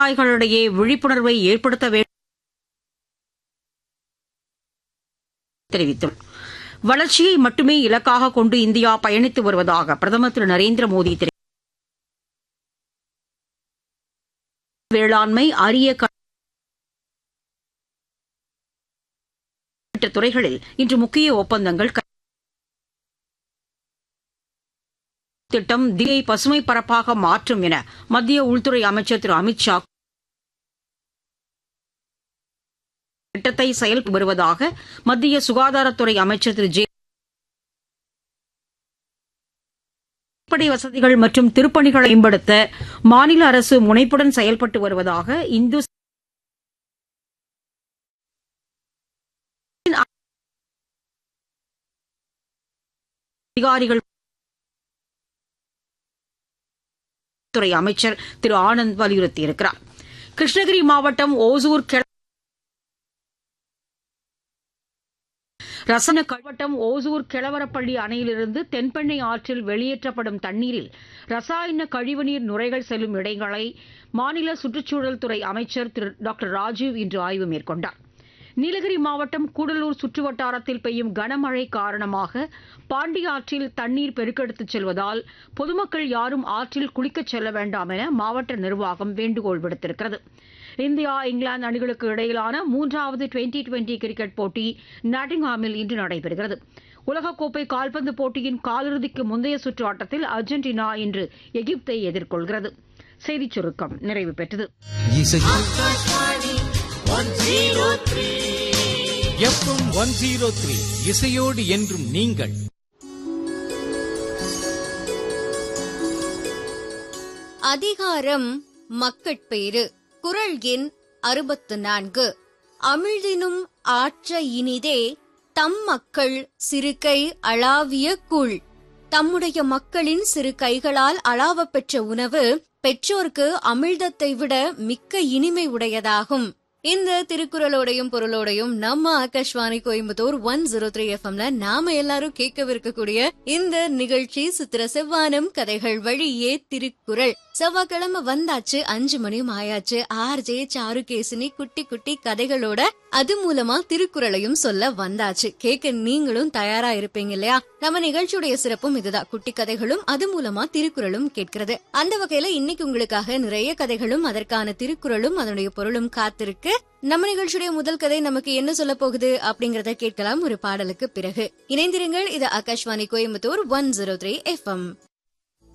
விவசாயிகளிடையே விழிப்புணர்வை ஏற்படுத்த வேண்டும் தெரிவித்துள்ளார் வளர்ச்சியை மட்டுமே இலக்காக கொண்டு இந்தியா பயணித்து வருவதாக பிரதமர் திரு நரேந்திர மோடி தெரிவித்தார் வேளாண்மை அரிய க- உள்ளிட்ட துறைகளில் இன்று முக்கிய ஒப்பந்தங்கள் க- திட்டம் தில்லியை பசுமை பரப்பாக மாற்றும் என மத்திய உள்துறை அமைச்சர் திரு அமித் ஷா திட்டத்தை செயல்பட்டு வருவதாக மத்திய சுகாதாரத்துறை அமைச்சர் திரு ஜே அடிப்படை வசதிகள் மற்றும் திருப்பணிகளை மேம்படுத்த மாநில அரசு முனைப்புடன் செயல்பட்டு வருவதாக இந்து அதிகாரிகள் துறை அமைச்சர் திரு ஆனந்த் வலியுறுத்தியிருக்கிறார் கிருஷ்ணகிரி மாவட்டம் ஓசூர் கெ- ரசன கல்வட்டம் ஓசூர் கிழவரப்பள்ளி அணையிலிருந்து தென்பெண்ணை ஆற்றில் வெளியேற்றப்படும் தண்ணீரில் ரசாயன கழிவுநீர் நுரைகள் செல்லும் இடங்களை மாநில சுற்றுச்சூழல் துறை அமைச்சர் திரு டாக்டர் ராஜீவ் இன்று ஆய்வு மேற்கொண்டார் நீலகிரி மாவட்டம் கூடலூர் சுற்றுவட்டாரத்தில் பெய்யும் கனமழை காரணமாக பாண்டி ஆற்றில் தண்ணீர் பெருக்கெடுத்துச் செல்வதால் பொதுமக்கள் யாரும் ஆற்றில் குளிக்கச் செல்ல வேண்டாம் என மாவட்ட நிர்வாகம் வேண்டுகோள் விடுத்திருக்கிறது இந்தியா இங்கிலாந்து அணிகளுக்கு இடையிலான மூன்றாவது டுவெண்டி டுவெண்டி கிரிக்கெட் போட்டி நாட்டிங்ஹாமில் இன்று நடைபெறுகிறது உலகக்கோப்பை கால்பந்து போட்டியின் காலிறுதிக்கு முந்தைய சுற்று ஆட்டத்தில் அர்ஜென்டினா இன்று எகிப்தை எதிர்கொள்கிறது செய்திச் சுருக்கம் நிறைவு பெற்றது இசை எஃப்எம் ஒன் ஜீரோ த்ரீ இசையோடு என்றும் நீங்கள் அதிகாரம் மக்கட்பேறு குரல் எண் அறுபத்து நான்கு அமிழ்தினும் ஆற்ற இனிதே தம் மக்கள் சிறுகை அளாவிய கூழ் தம்முடைய மக்களின் சிறு கைகளால் அளாவப் பெற்ற உணவு பெற்றோர்க்கு அமிழ்தத்தை விட மிக்க இனிமை உடையதாகும் இந்த திருக்குறளோடையும் பொருளோடையும் நம்ம Akashvani Coimbatore one zero three எஃப்எம்ல நாம எல்லாரும் கேட்கவிருக்கக்கூடிய இந்த நிகழ்ச்சி சித்திர செவ்வானம் கதைகள் வழியே திருக்குறள் செவ்வாய்க்கிழமை வந்தாச்சு அஞ்சு மணியும் ஆயாச்சு ஆர்ஜே சாருகேசினி குட்டி குட்டி கதைகளோட அது மூலமா திருக்குறளையும் சொல்ல வந்தாச்சு கேட்க நீங்களும் தயாரா இருப்பீங்க இல்லையா நம்ம நிகழ்ச்சியுடைய சிறப்பும் இதுதான் குட்டி கதைகளும் அது மூலமா திருக்குறளும் கேட்கிறது அந்த வகையில இன்னைக்கு உங்களுக்காக நிறைய கதைகளும் அதற்கான திருக்குறளும் அதனுடைய பொருளும் காத்திருக்கு நம்ம நிகழ்ச்சியுடைய முதல் கதை நமக்கு என்ன சொல்ல போகுது அப்படிங்கறத கேட்கலாம் ஒரு பாடலுக்கு பிறகு இணைந்திருங்கள் இது Akashvani Coimbatore one zero three FM